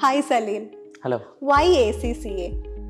Hi Saleem hello why A C C A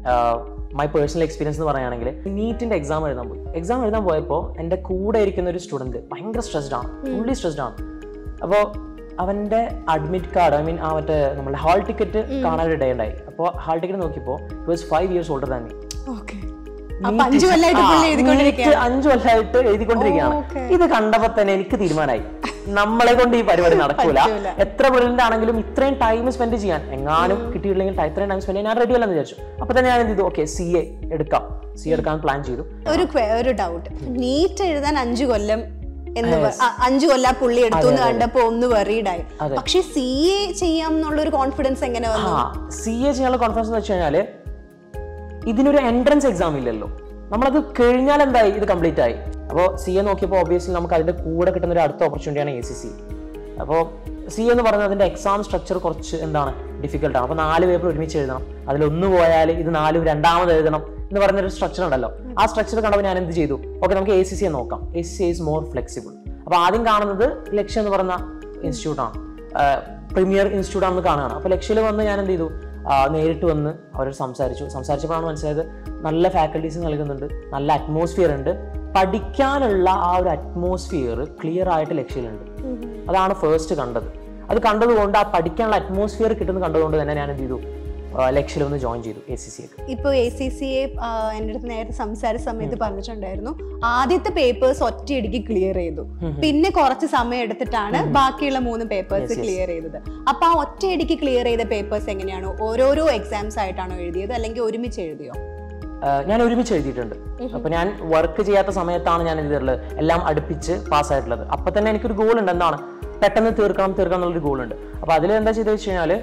my personal experience എന്ന് പറയുകയാണെങ്കിൽ നീറ്റിന്റെ exam എഴുതാൻ പോയി എക്സാം എഴുതാൻ പോയപ്പോൾ എൻ്റെ കൂടെ ഇരിക്കുന്ന ഒരു സ്റ്റുഡൻറ്റ് ഭയങ്കര സ്ട്രെസ്ഡ് ആണ് ഫുള്ളി സ്ട്രെസ്ഡ് ആണ് അപ്പോൾ അവൻ്റെ അഡ്മിറ്റ് കാർഡ് ഐ മീൻ ആ മറ്റേ നമ്മുടെ ഹാൾ ടിക്കറ്റ് കാണാൻ ഒരു ഡേ ഉണ്ടായി അപ്പോൾ ഹാൾ ടിക്കറ്റ് നോക്കിയപ്പോൾ it was five years older than me okay അപ്പൊ അഞ്ചു കൊല്ലായിട്ട് പുള്ളി എഴുതിക്കൊണ്ടിരിക്കുകയാണ് അഞ്ചു കൊല്ലമായിട്ട് എഴുതിക്കൊണ്ടിരിക്കുകയാണ് Okay. ഇത് കണ്ടപ്പോ തന്നെ എനിക്ക് തീരുമാനമായി നമ്മളെ കൊണ്ട് ഈ പരിപാടി നടക്കൂല പറ്റൂല. എത്ര ബ്രില്യൻ്റ് ആണെങ്കിലും ഇത്രയും ടൈം സ്പെൻഡ് ചെയ്യാൻ എങ്ങാനും കിട്ടിയില്ലെങ്കിൽ ഇത്രയും ടൈം സ്പെൻഡ് ചെയ്യാൻ ഞാൻ റെഡി അല്ലെന്ന് വിചാരിച്ചു അപ്പൊ തന്നെ ഞാൻ എന്ത് ചെയ്തു ഓക്കെ സി എ എടുക്കാം സി എ എടുക്കാൻ പ്ലാൻ ചെയ്തു ഒരു que- ഒരു ഡൗട്ട് നീറ്റ് എഴുതാൻ അഞ്ചു കൊല്ലം എന്ന് പ- അ- അഞ്ചു കൊല്ലം ആ പുള്ളി എടുത്തു എന്ന് കണ്ടപ്പോ ഒന്ന് വെറീഡായി അതെ. പക്ഷെ സി എ ചെയ്യാം എന്നുള്ള ഒരു കോൺഫിഡൻസ് എങ്ങനെ വന്നു ആ സി എ ചെയ്യാനുള്ള കോൺഫിഡൻസ് എന്ന് വെച്ച് കഴിഞ്ഞാല് ഇതിനൊരു എൻട്രൻസ് എക്സാം ഇല്ലല്ലോ നമ്മളത് കഴിഞ്ഞാൽ എന്തായി ഇത് കംപ്ലീറ്റ് ആയി അപ്പോൾ സി എ നോക്കിയപ്പോൾ ഒബിയസ്ലി നമുക്ക് അതിന്റെ കൂടെ കിട്ടുന്ന ഒരു അടുത്ത ഓപ്പർച്യൂണിറ്റിയാണ് എ സി സി അപ്പോൾ സി എന്ന് പറയുന്നത് അതിന്റെ എക്സാം സ്ട്രക്ചർ കുറച്ച് എന്താണ് ഡിഫിക്കൽട്ട് ആണ് അപ്പോൾ നാല് പേപ്പർ ഒരുമിച്ച് എഴുതണം അതിലൊന്ന് പോയാൽ ഇത് നാലും രണ്ടാമത് എഴുതണം എന്ന് പറയുന്ന ഒരു സ്ട്രക്ചർ ഉണ്ടല്ലോ ആ സ്ട്രക്ചർ കണ്ടപ്പോൾ ഞാൻ എന്ത് ചെയ്തു ഓക്കെ നമുക്ക് എ സി സി നോക്കാം A C C is more flexible അപ്പോൾ ആദ്യം കാണുന്നത് ലക്ഷ്യം എന്ന് പറയുന്ന ഇൻസ്റ്റിറ്റ്യൂട്ടാണ് പ്രീമിയർ ഇൻസ്റ്റിറ്റ്യൂട്ട് ആണെന്ന് കാണുകയാണ് അപ്പോൾ ലക്ഷ്യയിൽ വന്ന് ഞാൻ എന്ത് ചെയ്തു ആ, നേരിട്ട് വന്ന് അവരോട് സംസാരിച്ചു സംസാരിച്ചപ്പോഴാണ് മനസ്സിലായത് നല്ല ഫാക്കൽറ്റീസ് നൽകുന്നുണ്ട് നല്ല അറ്റ്മോസ്ഫിയർ ഉണ്ട് പഠിക്കാനുള്ള ആ ഒരു അറ്റ്മോസ്ഫിയർ ക്ലിയർ ആയിട്ട് ലക്ഷ്യയിലുണ്ട് അതാണ് ഫസ്റ്റ് കണ്ടത് അത് കണ്ടതുകൊണ്ട് ആ പഠിക്കാനുള്ള അറ്റ്മോസ്ഫിയർ കിട്ടുന്നത് കണ്ടതുകൊണ്ട് തന്നെ ഞാൻ എന്ത് ചെയ്തു ലക്ഷ്യയിൽ ഒന്ന് ജോയിൻ ചെയ്തു എ സി സി ഒക്കെ ഇപ്പൊ എ സി സി എ എൻ്റെ അടുത്ത് നേരത്തെ സംസാരിച്ച സമയത്ത് പറഞ്ഞിട്ടുണ്ടായിരുന്നു ആദ്യത്തെ പേപ്പേഴ്സ് ഒറ്റയടിക്ക് ക്ലിയർ ചെയ്തു പിന്നെ കുറച്ച് സമയം എടുത്തിട്ടാണ് ബാക്കിയുള്ള മൂന്ന് പേപ്പേഴ്സ് ക്ലിയർ ചെയ്തത് അപ്പൊ ആ ഒറ്റയടിക്ക് ക്ലിയർ ചെയ്ത പേപ്പേഴ്സ് എങ്ങനെയാണ് ഓരോരോ എക്സാംസ് ആയിട്ടാണോ എഴുതിയത് അല്ലെങ്കിൽ ഒരുമിച്ച് എഴുതിയോ ആഹ് ഞാൻ ഒരുമിച്ച് എഴുതിയിട്ടുണ്ട് അപ്പൊ ഞാൻ വർക്ക് ചെയ്യാത്ത സമയത്താണ് ഞാൻ എഴുതിയിട്ടുള്ളത് എല്ലാം അടുപ്പിച്ച് പാസ്സായിട്ടുള്ളത് അപ്പൊ തന്നെ എനിക്കൊരു ഗോൾ ഉണ്ട് എന്താണ് പെട്ടെന്ന് തീർക്കണം തീർക്കണം എന്നുള്ളൊരു ഗോൾ ഉണ്ട് അപ്പൊ അതിൽ എന്താ ചെയ്തെന്ന് വെച്ച് കഴിഞ്ഞാൽ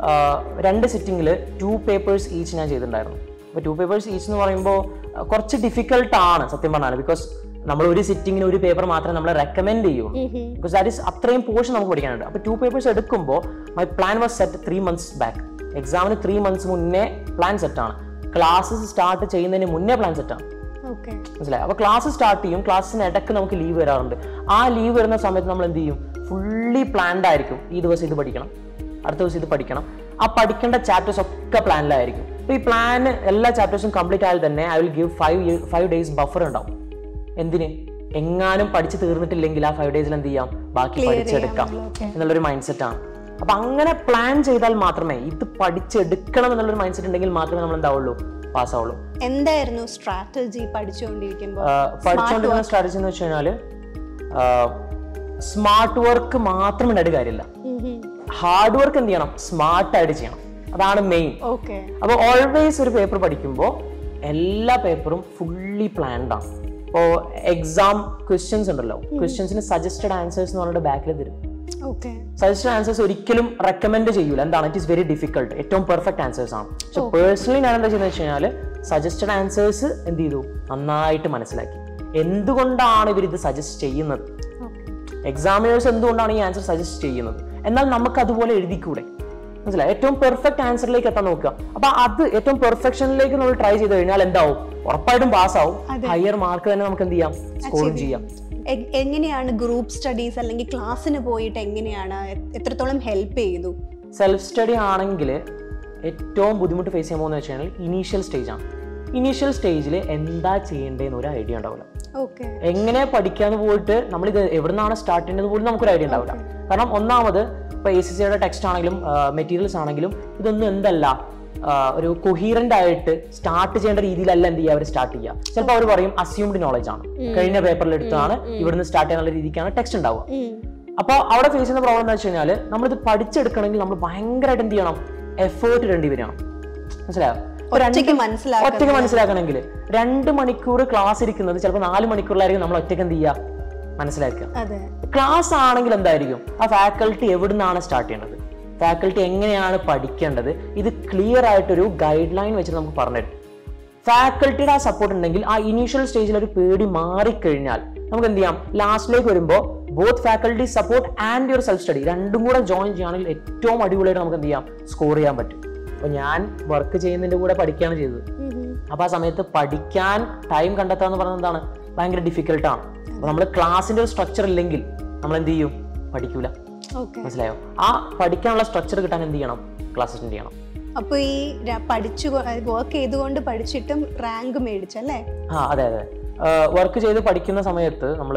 രണ്ട് സിറ്റിങ്ങിൽ ടു പേപ്പേഴ്സ് ഈച്ച് ഞാൻ ചെയ്തിട്ടുണ്ടായിരുന്നു അപ്പോൾ ടു പേപ്പേഴ്സ് ഈച്ച് എന്ന് പറയുമ്പോൾ കുറച്ച് ഡിഫിക്കൽട്ട് ആണ് സത്യം പറഞ്ഞാൽ ബിക്കോസ് നമ്മൾ ഒരു സിറ്റിങ്ങിന് ഒരു പേപ്പർ മാത്രമേ നമ്മൾ റെക്കമെൻഡ് ചെയ്യുള്ളൂ ബിക്കോസ് ദാറ്റ് ഇസ് അത്രയും പോർഷൻ നമുക്ക് പഠിക്കാനുണ്ട് അപ്പോൾ ടു പേപ്പേഴ്സ് എടുക്കുമ്പോൾ my plan was set three months back എക്സാമിന് ത്രീ മന്ത്സ് മുന്നേ പ്ലാൻ സെറ്റാണ് ക്ലാസ്സസ് സ്റ്റാർട്ട് ചെയ്യുന്നതിന് മുന്നേ പ്ലാൻ സെറ്റാണ് ഓക്കെ മനസ്സിലായി അപ്പോൾ ക്ലാസ് സ്റ്റാർട്ട് ചെയ്യും ക്ലാസ്സിന് ഇടയ്ക്ക് നമുക്ക് ലീവ് വരാറുണ്ട് ആ ലീവ് വരുന്ന സമയത്ത് നമ്മൾ എന്ത് ചെയ്യും ഫുള്ളി പ്ലാൻഡ് ആയിരിക്കും ഈ ദിവസം ഇത് പഠിക്കണം അടുത്ത ദിവസം ഇത് പഠിക്കണം ആ പഠിക്കേണ്ട ചാപ്റ്റേഴ്സ് ഒക്കെ പ്ലാനിലായിരിക്കും അപ്പോൾ ഈ പ്ലാൻ എല്ലാ ചാപ്റ്റേഴ്സും കംപ്ലീറ്റ് ആയാൽ തന്നെ I will give five five days buffer ഉണ്ടാവും എന്തിന് എങ്ങാനും പഠിച്ച് തീർന്നിട്ടില്ലെങ്കിൽ ആ ഫൈവ് ഡേയ്സിൽ എന്ത് ചെയ്യാം ബാക്കി പഠിച്ചെടുക്കാം okay. എന്നുള്ളൊരു മൈൻഡ് സെറ്റ് ആണ് അപ്പൊ അങ്ങനെ പ്ലാൻ ചെയ്താൽ മാത്രമേ ഇത് പഠിച്ചെടുക്കണം എന്നുള്ളൊരു മൈൻഡ് സെറ്റ് ഉണ്ടെങ്കിൽ മാത്രമേ നമ്മൾ എന്താവുള്ളൂ പാസ്സാവുള്ളൂ എന്തായിരുന്നു സ്ട്രാറ്റജി പഠിച്ചുകൊണ്ടിരിക്കുമ്പോൾ പഠിച്ചുകൊണ്ടിരുന്ന സ്ട്രാറ്റജി എന്ന് വെച്ച് കഴിഞ്ഞാൽ സ്മാർട്ട് വർക്ക് മാത്രം ഉണ്ടായിട്ട് കാര്യമില്ല ഹാർഡ് വർക്ക് എന്ത് ചെയ്യണം സ്മാർട്ട് ആയിട്ട് ചെയ്യണം അതാണ് മെയിൻ ഓക്കെ അപ്പോൾ ഓൾവേസ് ഒരു പേപ്പർ പഠിക്കുമ്പോൾ എല്ലാ പേപ്പറും ഫുള്ളി പ്ലാൻഡ് ആണ് ഇപ്പോൾ എക്സാം ക്വസ്റ്റ്യൻസ് ഉണ്ടല്ലോ ക്വസ്റ്റ്യൻസിന് സജസ്റ്റഡ് ആൻസേഴ്സ് എന്ന് പറഞ്ഞിട്ട് ബാക്കിൽ തരും ഓക്കെ സജസ്റ്റഡ് ആൻസേഴ്സ് ഒരിക്കലും റെക്കമെൻഡ് ചെയ്യൂല എന്താണ് ഇറ്റ് ഇസ് വെരി ഡിഫിക്കൾട്ട് ഏറ്റവും പെർഫെക്റ്റ് ആൻസേഴ്സ് ആണ് പക്ഷെ പേഴ്സണലി ഞാൻ എന്താ ചെയ്യുന്നത് വെച്ച് കഴിഞ്ഞാൽ സജസ്റ്റഡ് ആൻസേഴ്സ് എന്ത് ചെയ്തു നന്നായിട്ട് മനസ്സിലാക്കി എന്തുകൊണ്ടാണ് ഇവർ ഇത് സജസ്റ്റ് ചെയ്യുന്നത് എക്സാമിനേഴ്സ് എന്തുകൊണ്ടാണ് ഈ ആൻസർ സജസ്റ്റ് ചെയ്യുന്നത് എന്നാൽ നമുക്ക് അതുപോലെ എഴുതിക്കൂടെ മനസ്സിലായി ഏറ്റവും പെർഫെക്റ്റ് ആൻസറിലേക്ക് എത്താൻ നോക്കുക അപ്പൊ അത് ഏറ്റവും പെർഫെക്ഷനിലേക്ക് നമ്മൾ ട്രൈ ചെയ്ത് കഴിഞ്ഞാൽ എന്താവും ഉറപ്പായിട്ടും പാസ്സാവും ഹയർ മാർക്ക് തന്നെ നമുക്ക് എന്ത് ചെയ്യാം സ്കോറും ചെയ്യാം എ- എങ്ങനെയാണ് ഗ്രൂപ്പ് സ്റ്റഡീസ് അല്ലെങ്കിൽ ക്ലാസ്സിന് പോയിട്ട് എങ്ങനെയാണ് എ- എത്രത്തോളം ഹെൽപ്പ് ചെയ്തു സെൽഫ് സ്റ്റഡി ആണെങ്കിൽ ഏറ്റവും ബുദ്ധിമുട്ട് ഫേസ് ചെയ്യാൻ പോകുന്നത് വെച്ച് കഴിഞ്ഞാൽ ഇനീഷ്യൽ സ്റ്റേജ് ആണ് ഇനീഷ്യൽ സ്റ്റേജിൽ എന്താ ചെയ്യേണ്ടതെന്ന് ഒരു ഐഡിയ ഉണ്ടാവില്ല ഓക്കെ എങ്ങനെ പഠിക്കാന്ന് പോയിട്ട് നമ്മൾ ഇത് എവിടുന്നാണ് സ്റ്റാർട്ട് ചെയ്യേണ്ടത് പോലും നമുക്കൊരു ഐഡിയ ഉണ്ടാവില്ല കാരണം ഒന്നാമത് ഇപ്പോൾ എ സി സിയുടെ ടെക്സ്റ്റ് ആണെങ്കിലും മെറ്റീരിയൽസ് ആണെങ്കിലും ഇതൊന്നും എന്തല്ല ആ, ഒരു കൊഹീറന്റ് ആയിട്ട് സ്റ്റാർട്ട് ചെയ്യേണ്ട രീതിയിലല്ല എന്ത് ചെയ്യുക അവർ സ്റ്റാർട്ട് ചെയ്യുക ചിലപ്പോൾ അവർ പറയും അസ്യൂംഡ് നോളജ് ആണ് കഴിഞ്ഞ പേപ്പറിൽ എടുത്താണ് ഇവിടുന്ന് സ്റ്റാർട്ട് ചെയ്യാനുള്ള രീതിക്കാണ് ടെക്സ്റ്റ് ഉണ്ടാവുക അപ്പോൾ അവിടെ ഫേസ് ചെയ്യുന്ന പ്രോബ്ലം എന്ന് വെച്ച് കഴിഞ്ഞാൽ നമ്മളിത് പഠിച്ചെടുക്കണമെങ്കിൽ നമ്മൾ ഭയങ്കരമായിട്ട് എന്ത് ചെയ്യണം എഫേർട്ട് ഇടേണ്ടി വരികയാണ് മനസ്സിലായോ ഇപ്പൊ രണ്ട് ഒറ്റയ്ക്ക് മനസ്സിലാക്കാൻ ഒറ്റയ്ക്ക് മനസ്സിലാക്കണമെങ്കിൽ രണ്ട് മണിക്കൂർ ക്ലാസ് ഇരിക്കുന്നത് ചിലപ്പോൾ നാല് മണിക്കൂറിലായിരിക്കും നമ്മൾ ഒറ്റയ്ക്ക് എന്ത് ചെയ്യുക മനസ്സിലാക്കുക അതെ ക്ലാസ് ആണെങ്കിൽ എന്തായിരിക്കും ആ ഫാക്കൽറ്റി എവിടുന്നാണ് സ്റ്റാർട്ട് ചെയ്യേണ്ടത് ഫാക്കൽറ്റി എങ്ങനെയാണ് പഠിക്കേണ്ടത് ഇത് ക്ലിയർ ആയിട്ടൊരു ഗൈഡ് ലൈൻ വെച്ചിട്ട് നമുക്ക് പറഞ്ഞുതരും ഫാക്കൽറ്റിയുടെ ആ സപ്പോർട്ട് ഉണ്ടെങ്കിൽ ആ ഇനീഷ്യൽ സ്റ്റേജിൽ ഒരു പേടി മാറിക്കഴിഞ്ഞാൽ നമുക്ക് എന്ത് ചെയ്യാം ലാസ്റ്റിലേക്ക് വരുമ്പോൾ both faculty support and yourself study രണ്ടും കൂടെ ജോയിൻ ചെയ്യുകയാണെങ്കിൽ ഏറ്റവും അടിപൊളിയായിട്ട് നമുക്ക് എന്ത് ചെയ്യാം സ്കോർ ചെയ്യാൻ പറ്റും അപ്പോൾ ഞാൻ വർക്ക് ചെയ്യുന്നതിൻ്റെ കൂടെ പഠിക്കുകയാണ് ചെയ്തത് അപ്പോൾ ആ സമയത്ത് പഠിക്കാൻ ടൈം കണ്ടെത്തുക എന്ന് പറയുന്നത് എന്താണ് ഭയങ്കര ഡിഫിക്കൽട്ടാണ് അപ്പോൾ നമ്മൾ ക്ലാസ്സിൻ്റെ ഒരു സ്ട്രക്ചർ ഇല്ലെങ്കിൽ നമ്മൾ എന്ത് ചെയ്യും പഠിക്കൂല ഓക്കെ മനസ്സിലായോ ആ പഠിക്കാനുള്ള സ്ട്രക്ചർ കിട്ടാൻ എന്ത് ചെയ്യണം ക്ലാസ് അറ്റൻഡ് ചെയ്യണം അപ്പൊ ഈ ര- പഠിച്ചു വർക്ക് ചെയ്തുകൊണ്ട് പഠിച്ചിട്ടും റാങ്ക് മേടിച്ചല്ലേ ആ അതെ അതെ വർക്ക് ചെയ്ത് പഠിക്കുന്ന സമയത്ത് നമ്മൾ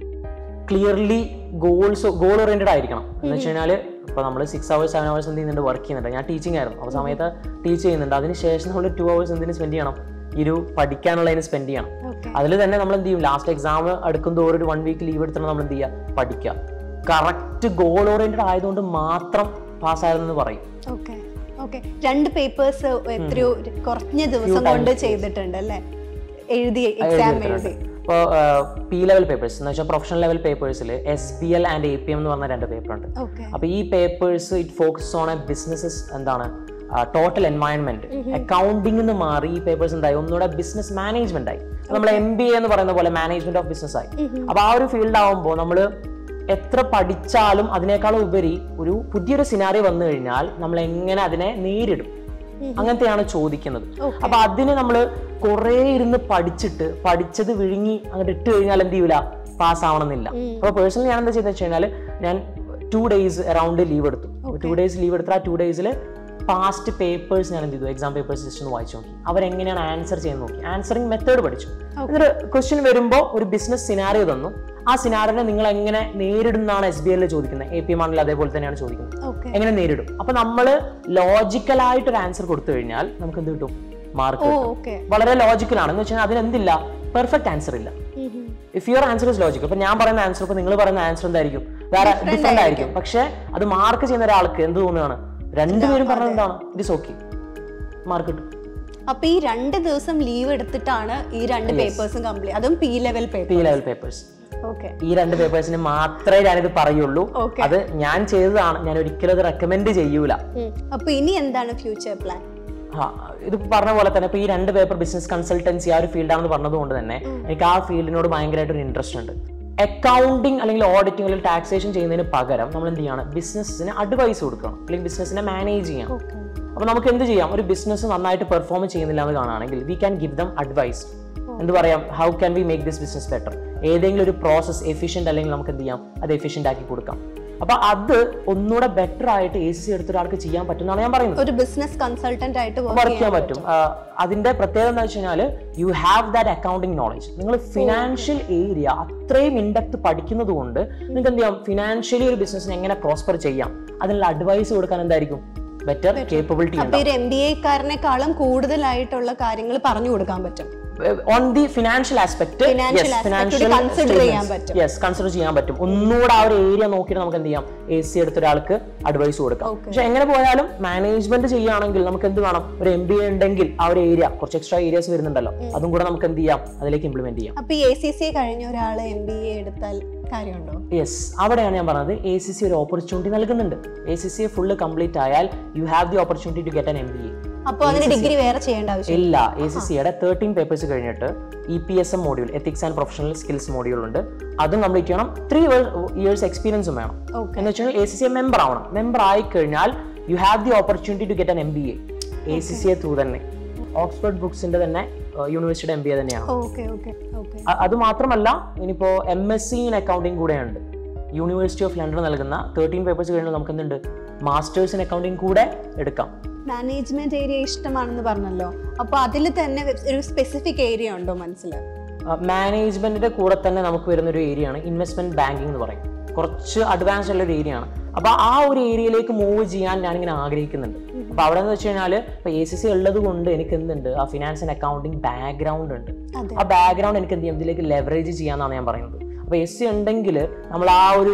ക്ലിയർലി ഗോൾസ് ഗോൾ ഓറിയന്റഡ് ആയിരിക്കണം എന്ന് വെച്ച് കഴിഞ്ഞാൽ ഇപ്പോൾ നമ്മൾ സിക്സ് അവേഴ്സ് സെവൻ അവേഴ്സ് എന്ത് ചെയ്യുന്നുണ്ട് വർക്ക് ചെയ്യുന്നുണ്ട് ഞാൻ ടീച്ചിങ് ആയിരുന്നു അപ്പോൾ സമയത്ത് ടീച്ച് ചെയ്യുന്നുണ്ട് അതിന് ശേഷം നമ്മൾ ടു അവേഴ്സ് എന്തിനു സ്പെൻഡ് ചെയ്യണം ഈ ഒരു പഠിക്കാനുള്ളതിന് സ്പെൻഡ് ചെയ്യണം ഓക്കെ അതിൽ തന്നെ നമ്മൾ എന്ത് ചെയ്യും ലാസ്റ്റ് എക്സാം എടുക്കും തോറും ഒരു വൺ വീക്ക് ലീവ് എടുത്തിട്ട് നമ്മൾ എന്ത് ചെയ്യുക പഠിക്കുക കറക്റ്റ് ഗോൾ ഓറിയന്റഡ് ആയതുകൊണ്ട് മാത്രം പാസ്സായതെന്ന് പറയും ഓക്കെ ഓക്കെ രണ്ട് പേപ്പേഴ്സ് എത്രയോ കുറഞ്ഞ ദിവസം കൊണ്ട് ചെയ്തിട്ടുണ്ട് അല്ലേ എഴുതി എക്സാം എഴുതി ഇപ്പോൾ പി ലെവൽ പേപ്പേഴ്സ് എന്ന് വെച്ചാൽ പ്രൊഫഷണൽ ലെവൽ പേപ്പേഴ്സിൽ S B L and A P M എന്ന് പറഞ്ഞ രണ്ട് പേപ്പർ ഉണ്ട് ഓക്കെ അപ്പോൾ ഈ papers it focus on a businesses എന്താണ് ടോട്ടൽ എൻവയൺമെന്റ് അക്കൗണ്ടിംഗ് എന്ന് മാറി ഈ പേപ്പേഴ്സ് എന്തായി ഒന്നുകൂടെ ബിസിനസ് മാനേജ്മെന്റ് ആയി നമ്മൾ എം ബി എ എന്ന് പറയുന്ന പോലെ മാനേജ്മെന്റ് ഓഫ് ബിസിനസ് ആയി അപ്പോൾ ആ ഒരു ഫീൽഡ് ആവുമ്പോൾ നമ്മൾ എത്ര പഠിച്ചാലും അതിനേക്കാളും ഉപരി ഒരു പുതിയൊരു സിനാറി വന്നു കഴിഞ്ഞാൽ നമ്മൾ എങ്ങനെ അതിനെ നേരിടും അങ്ങനത്തെയാണ് ചോദിക്കുന്നത് Okay. അപ്പൊ അതിന് നമ്മൾ കുറെ ഇരുന്ന് പഠിച്ചിട്ട് പഠിച്ചത് വിഴുങ്ങി അങ്ങോട്ട് ഇട്ട് കഴിഞ്ഞാൽ എന്ത് ചെയ്യൂല പാസ് ആവണമെന്നില്ല അപ്പൊ പേഴ്സണലി ഞാൻ എന്താ ചെയ്തെന്ന് വെച്ച് കഴിഞ്ഞാൽ ഞാൻ ടു ഡേയ്സ് അറൗണ്ട് ലീവ് എടുത്തു ടു ഡേയ്സ് ലീവ് എടുത്ത ആ ടു ഡേയ്സിൽ പാസ്റ്റ് പേപ്പേഴ്സ് ഞാൻ എന്ത് ചെയ്തു എക്സാം പേപ്പേഴ്സ് ജസ്റ്റ് ഒന്ന് വായിച്ചു നോക്കി അവരെങ്ങനെയാണ് ആൻസർ ചെയ്യുന്നത് നോക്കി ആൻസറിങ് മെത്തേഡ് പഠിച്ചു എന്നിട്ട് ക്വസ്റ്റ്യൻ വരുമ്പോൾ ഒരു ബിസിനസ് സിനാറിയോ തന്നു ആ സിനാറിനെ നിങ്ങൾ എങ്ങനെ നേരിടുന്നതാണ് എസ് ബി ഐയിൽ ചോദിക്കുന്നത് എ പി എം ആണെങ്കിൽ അതേപോലെ തന്നെയാണ് ചോദിക്കുന്നത് ഓക്കെ എങ്ങനെ നേരിടും അപ്പൊ നമ്മൾ ലോജിക്കലായിട്ട് ഒരു ആൻസർ കൊടുത്തു കഴിഞ്ഞാൽ നമുക്ക് എന്ത് കിട്ടും മാർക്ക് ഓ കിട്ടും ഓക്കെ വളരെ ലോജിക്കലാണ് എന്ന് വെച്ചാൽ അതിനെന്തില്ല പെർഫെക്റ്റ് ആൻസർ ഇല്ല if your answer is logical ഇപ്പൊ ഞാൻ പറയുന്ന ആൻസർ ഇപ്പൊ നിങ്ങൾ പറയുന്ന ആൻസർ എന്തായിരിക്കും വേറെ ഡിഫറെന്റ് ആയിരിക്കും പക്ഷെ അത് മാർക്ക് ചെയ്യുന്ന ഒരാൾക്ക് എന്ത് തോന്നുകയാണ് രണ്ടുപേരും പറഞ്ഞത് എന്താണ് ഇറ്റ് ഇസ് ഓക്കെ മാർക്ക് കിട്ടും അപ്പൊ ഈ രണ്ട് ദിവസം ലീവ് എടുത്തിട്ടാണ് ഈ രണ്ട് പേപ്പേഴ്സും കംപ്ലീറ്റ് അതും P level paper P level papers okay ഈ രണ്ട് പേപ്പേഴ്സിന് മാത്രമേ ഞാനിത് പറയുള്ളൂ Okay. അത് ഞാൻ ചെയ്തതാണ് ഞാൻ ഒരിക്കലും അത് റെക്കമെൻഡ് ചെയ്യൂല അപ്പൊ ഇനി എന്താണ് ഫ്യൂച്ചർ പ്ലാൻ ആ, ഇത് പറഞ്ഞ പോലെ തന്നെ ഇപ്പൊ ഈ രണ്ട് പേപ്പർ ബിസിനസ് കൺസൾട്ടൻസി ആ ഒരു ഫീൽഡാണെന്ന് പറഞ്ഞതുകൊണ്ട് തന്നെ എനിക്ക് ആ ഫീൽഡിനോട് ഭയങ്കരമായിട്ട് ഒരു ഇൻട്രസ്റ്റ് ഉണ്ട് അക്കൗണ്ടിങ് അല്ലെങ്കിൽ ഓഡിറ്റിംഗ് അല്ലെങ്കിൽ ടാക്സേഷൻ ചെയ്യുന്നതിന് പകരം നമ്മൾ എന്ത് ചെയ്യണം ബിസിനസ്സിന് അഡ്വൈസ് കൊടുക്കണം അല്ലെങ്കിൽ ബിസിനസ്സിനെ മാനേജ് ചെയ്യണം ഓക്കെ അപ്പൊ നമുക്ക് എന്ത് ചെയ്യാം ഒരു ബിസിനസ് നന്നായിട്ട് പെർഫോം ചെയ്യുന്നില്ല എന്ന് കാണുകയാണെങ്കിൽ we can give them advice എന്ത് പറയാം how can we make this business better ഏതെങ്കിലും ഒരു പ്രോസസ് എഫിഷ്യന്റ് അല്ലെങ്കിൽ നമുക്ക് എന്ത് ചെയ്യാം അത് എഫിഷ്യന്റ് ആക്കി കൊടുക്കാം അപ്പൊ അത് ഒന്നുകൂടെ ബെറ്റർ ആയിട്ട് എ സി എടുത്ത ഒരാൾക്ക് ചെയ്യാൻ പറ്റുമെന്നാണ് ഞാൻ പറയുന്നത് ഒരു ബിസിനസ് കൺസൾട്ടന്റ് ആയിട്ട് work വർക്ക് ചെയ്യാൻ പറ്റും ആ, അതിന്റെ പ്രത്യേകത എന്താ വെച്ച് കഴിഞ്ഞാൽ you have that accounting knowledge നിങ്ങൾ ഫിനാൻഷ്യൽ ഏരിയ അത്രയും ഇൻഡെപ്ത് പഠിക്കുന്നത് കൊണ്ട് നിങ്ങൾക്ക് എന്ത് ചെയ്യാം ഫിനാൻഷ്യലി ഒരു ബിസിനസ്സിന് എങ്ങനെ പ്രോസ്പർ ചെയ്യാം അതിനുള്ള അഡ്വൈസ് കൊടുക്കാൻ എന്തായിരിക്കും ബെറ്റർ കേപ്പബിലിറ്റി അപ്പൊ ഒരു എം ബി എക്കാരനെക്കാളും കൂടുതലായിട്ടുള്ള കാര്യങ്ങൾ പറഞ്ഞു കൊടുക്കാൻ പറ്റും on the financial aspect Financial aspect കൂടി consider ചെയ്യാൻ പറ്റും. യെസ് കൺസിഡർ ചെയ്യാൻ പറ്റും ഒന്നുകൂടെ ആ ഒരു ഏരിയ നോക്കിയിട്ട് നമുക്ക് എന്ത് ചെയ്യാം എ സി എടുത്ത ഒരാൾക്ക് അഡ്വൈസ് കൊടുക്കാം Okay. പക്ഷെ എങ്ങനെ പോയാലും മാനേജ്മെന്റ് ചെയ്യുകയാണെങ്കിൽ നമുക്ക് എന്ത് വേണം ഒരു എം ബി എ ഉണ്ടെങ്കിൽ ആ ഒരു ഏരിയ കുറച്ച് എക്സ്ട്രാ ഏരിയാസ് വരുന്നുണ്ടല്ലോ അതും കൂടെ നമുക്ക് എന്ത് ചെയ്യാം അതിലേക്ക് ഇംപ്ലിമെന്റ് ചെയ്യാം അപ്പൊ ഈ എ സി സി കഴിഞ്ഞ ഒരാൾ എം ബി എ എടുത്താൽ കാര്യമുണ്ടോ യെസ് അവിടെയാണ് ഞാൻ പറഞ്ഞത് എ സി സി ഒരു ഓപ്പർച്യൂണിറ്റി നൽകുന്നുണ്ട് A C C full complete ആയാൽ you have the opportunity to get an M B A അപ്പൊ അതിന് ഡിഗ്രി വേറെ ചെയ്യേണ്ട ആവശ്യം ഇല്ല എ സി സിയുടെ തേർട്ടീൻ പേപ്പേഴ്സ് കഴിഞ്ഞിട്ട് E P S M module ethics and professional skills module ഉണ്ട് അതും കംപ്ലീറ്റ് ചെയ്യണം ത്രീ ഇയേഴ്സ് എക്സ്പീരിയൻസും വേണം Okay. എന്ന് വെച്ചാൽ എ സി സി മെമ്പർ ആവണം മെമ്പർ ആയി കഴിഞ്ഞാൽ you have the opportunity to get an M B A A C C A through തന്നെ ഓക്സ്ഫോർഡ് ബുക്സിന്റെ തന്നെ യൂണിവേഴ്സിറ്റിയുടെ എം ബി എ തന്നെയാണ് ഓക്കെ ഓക്കെ ഓക്കെ അ- അത് മാത്രമല്ല ഇനിയിപ്പോ M S C in accounting കൂടെയുണ്ട് യൂണിവേഴ്സിറ്റി ഓഫ് ലണ്ടൻ നൽകുന്ന തേർട്ടീൻ പേപ്പേഴ്സ് കഴിഞ്ഞാൽ നമുക്ക് എന്തുണ്ട് മാസ്റ്റേഴ്സ് ഇൻ അക്കൗണ്ടിങ് കൂടെ എടുക്കാം മാനേജ്മെന്റ് ഏരിയ ഇഷ്ടമാണെന്ന് പറഞ്ഞല്ലോ അപ്പൊ അതിൽ തന്നെ ഒരു സ്പെസിഫിക് ഏരിയ ഉണ്ടോ മനസ്സിൽ മാനേജ്മെന്റിന്റെ കൂടെ തന്നെ നമുക്ക് വരുന്ന ഒരു ഏരിയ ആണ് ഇൻവെസ്റ്റ്മെന്റ് ബാങ്കിങ് എന്ന് പറയും കുറച്ച് അഡ്വാൻസ് ഉള്ള ഒരു ഏരിയ ആണ് അപ്പൊ ആ ഒരു ഏരിയയിലേക്ക് മൂവ് ചെയ്യാൻ ഞാനിങ്ങനെ ആഗ്രഹിക്കുന്നുണ്ട് അപ്പൊ അവിടെ എന്ന് വെച്ച് കഴിഞ്ഞാൽ ഇപ്പൊ എ സി സി ഉള്ളത് കൊണ്ട് എനിക്ക് എന്തുണ്ട് ആ ഫിനാൻസ് ആൻഡ് അക്കൗണ്ടിങ് ബാക്ക്ഗ്രൗണ്ട് ഉണ്ട് അതെ ആ ബാക്ക്ഗ്രൗണ്ട് എനിക്ക് എന്ത് ചെയ്യും ഇതിലേക്ക് ലെവറേജ് ചെയ്യാന്നാണ് ഞാൻ പറയുന്നത് അപ്പൊ എസ് സി ഉണ്ടെങ്കിൽ നമ്മൾ ആ ഒരു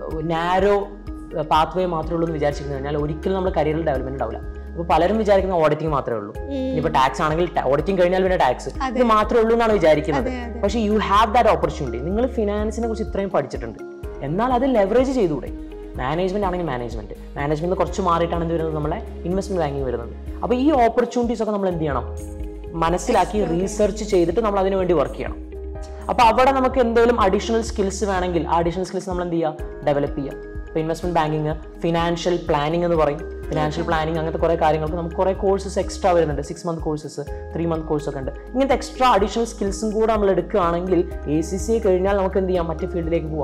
നാരോ പാത്ത് വേ മാത്രമേ ഉള്ളൂ എന്ന് വിചാരിച്ചിരുന്നു കഴിഞ്ഞാൽ ഒരിക്കലും നമ്മൾ കരിയറിൽ ഡെവലപ്മെന്റ് ഉണ്ടാവില്ല അപ്പോൾ പലരും വിചാരിക്കുന്ന ഓഡിറ്റിംഗ് മാത്രമേ ഉള്ളൂ ഇനിയിപ്പോൾ ടാക്സ് ആണെങ്കിൽ ഓഡിറ്റിംഗ് കഴിഞ്ഞാൽ പിന്നെ ടാക്സ് ഇത് മാത്രമേ ഉള്ളൂ എന്നാണ് വിചാരിക്കുന്നത് അതെ, അതെ. പക്ഷേ യു ഹാവ് ദാറ്റ് ഓപ്പർച്യൂണിറ്റി നിങ്ങൾ ഫിനാൻസിനെ കുറിച്ച് ഇത്രയും പഠിച്ചിട്ടുണ്ട് എന്നാൽ അത് ലെവറേജ് ചെയ്തുകൂടെ മാനേജ്മെന്റ് ആണെങ്കിൽ മാനേജ്മെന്റ് മാനേജ്മെന്റ് കുറച്ച് മാറിയിട്ടാണ് എന്ത് വരുന്നത് നമ്മളെ ഇൻവെസ്റ്റ്മെന്റ് ബാങ്കിങ് വരുന്നത് അപ്പോൾ ഈ ഓപ്പർച്യൂണിറ്റീസ് ഒക്കെ നമ്മൾ എന്ത് ചെയ്യണം മനസ്സിലാക്കി റീസെർച്ച് ചെയ്തിട്ട് നമ്മൾ അതിനു വേണ്ടി വർക്ക് ചെയ്യണം അപ്പൊ അവിടെ നമുക്ക് എന്തെങ്കിലും അഡീഷണൽ സ്കിൽസ് വേണമെങ്കിൽ ആ അഡീഷണൽ സ്കിൽസ് നമ്മൾ എന്ത് ചെയ്യുക ഡെവലപ്പ് ചെയ്യുക ഇപ്പോൾ ഇൻവെസ്റ്റ്മെന്റ് ബാങ്കിങ് ഫിനാൻഷ്യൽ പ്ലാനിങ് എന്ന് പറയും ഫിനാൻഷ്യൽ പ്ലാനിങ് അങ്ങനത്തെ കുറേ കാര്യങ്ങൾക്ക് നമുക്ക് കുറേ കോഴ്സസ് എക്സ്ട്രാ വരുന്നുണ്ട് six month courses three month course ഒക്കെ ഉണ്ട് ഇങ്ങനത്തെ എക്സ്ട്രാ അഡീഷണൽ സ്കിൽസും കൂടെ നമ്മൾ എടുക്കുകയാണെങ്കിൽ എ സി സി കഴിഞ്ഞാൽ നമുക്ക് എന്ത് ചെയ്യാം മറ്റു ഫീൽഡിലേക്ക് പോവാം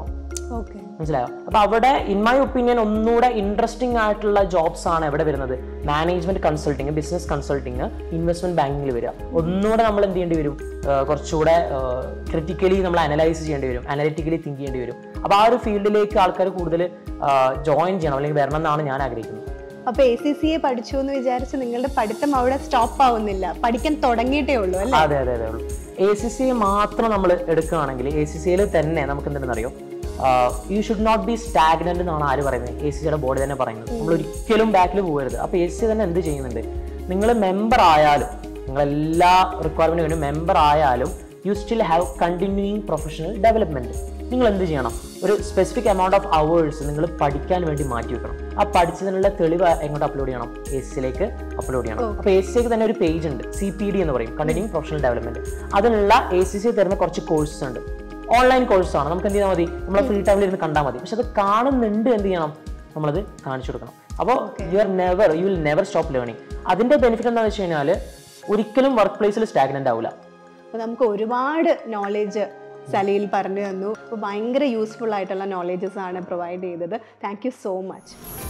ഓക്കെ മനസ്സിലായോ അപ്പൊ അവിടെ ഇൻ മൈ ഒപ്പീനിയൻ ഒന്നുകൂടെ ഇൻട്രസ്റ്റിംഗ് ആയിട്ടുള്ള ജോബ്സ് ആണ് എവിടെ വരുന്നത് management consulting business consulting investment ബാങ്കിങ്ങിൽ വരിക ഒന്നുകൂടെ നമ്മൾ എന്ത് ചെയ്യേണ്ടി വരും ആ, കുറച്ചുകൂടെ ക്രിറ്റിക്കലി നമ്മൾ അനലൈസ് ചെയ്യേണ്ടി വരും അനലിറ്റിക്കലി തിങ്ക് ചെയ്യേണ്ടി വരും അപ്പൊ ആ ഒരു ഫീൽഡിലേക്ക് ആൾക്കാർ കൂടുതൽ ജോയിൻ ചെയ്യണം അല്ലെങ്കിൽ വരണം എന്നാണ് ഞാൻ ആഗ്രഹിക്കുന്നത് അപ്പൊ എ സി സി എ പഠിച്ചു എന്ന് വിചാരിച്ച് നിങ്ങളുടെ പഠിത്തം അവിടെ സ്റ്റോപ്പ് ആവുന്നില്ല പഠിക്കാൻ തുടങ്ങിയിട്ടേ ഉള്ളൂ അല്ലേ അതെ അതെ അതെ ഉള്ളൂ എ സി സി മാത്രം നമ്മൾ എടുക്കുകയാണെങ്കിൽ എ സി സിയിൽ തന്നെ നമുക്ക് എന്തെന്നറിയോ you should not be stagnant എന്നാണ് ആര് പറയുന്നത് എ സി സിയുടെ ബോർഡ് തന്നെ പറയുന്നത് നമ്മൾ ഒരിക്കലും ബാക്കിൽ പോകരുത് അപ്പോൾ എ സി തന്നെ എന്ത് ചെയ്യുന്നുണ്ട് നിങ്ങൾ മെമ്പർ ആയാലും നിങ്ങൾ എല്ലാ റിക്വയർമെന്റിന് വേണ്ടി മെമ്പർ ആയാലും you still have continuing professional development നിങ്ങൾ എന്ത് ചെയ്യണം ഒരു സ്പെസിഫിക് എമൗണ്ട് ഓഫ് അവേഴ്സ് നിങ്ങൾ പഠിക്കാൻ വേണ്ടി മാറ്റി വെക്കണം ആ പഠിച്ചതിനുള്ള തെളിവ് എങ്ങോട്ട് അപ്ലോഡ് ചെയ്യണം എ സിയിലേക്ക് അപ്ലോഡ് ചെയ്യണം അപ്പോൾ എ സിക്ക് തന്നെ ഒരു പേജ് ഉണ്ട് സി പി ഡി എന്ന് പറയും കണ്ടിന്യൂയിങ് പ്രൊഫഷണൽ ഡെവലപ്മെന്റ് അതിനുള്ള എ സി സി തരുന്ന കുറച്ച് കോഴ്സസ് ഉണ്ട് ഓൺലൈൻ കോഴ്സാണ് നമുക്ക് എന്ത് ചെയ്താൽ മതി നമ്മൾ ഫ്രീ ടൈമിൽ ഇരുന്ന് കണ്ടാൽ മതി പക്ഷെ അത് കാണുന്നുണ്ട് എന്ത് ചെയ്യണം നമ്മളത് കാണിച്ചു കൊടുക്കണം അപ്പോൾ you are never you will never stop learning അതിന്റെ ബെനിഫിറ്റ് എന്താണെന്ന് വെച്ച് കഴിഞ്ഞാൽ ഒരിക്കലും വർക്ക് പ്ലേസിൽ സ്റ്റാഗ്നന്റ് ആവില്ല അപ്പൊ നമുക്ക് ഒരുപാട് നോളേജ് സലീൽ പറഞ്ഞു തന്നു അപ്പൊ ഭയങ്കര യൂസ്ഫുൾ ആയിട്ടുള്ള നോളേജസ് ആണ് പ്രൊവൈഡ് ചെയ്തത് താങ്ക് യു സോ മച്ച്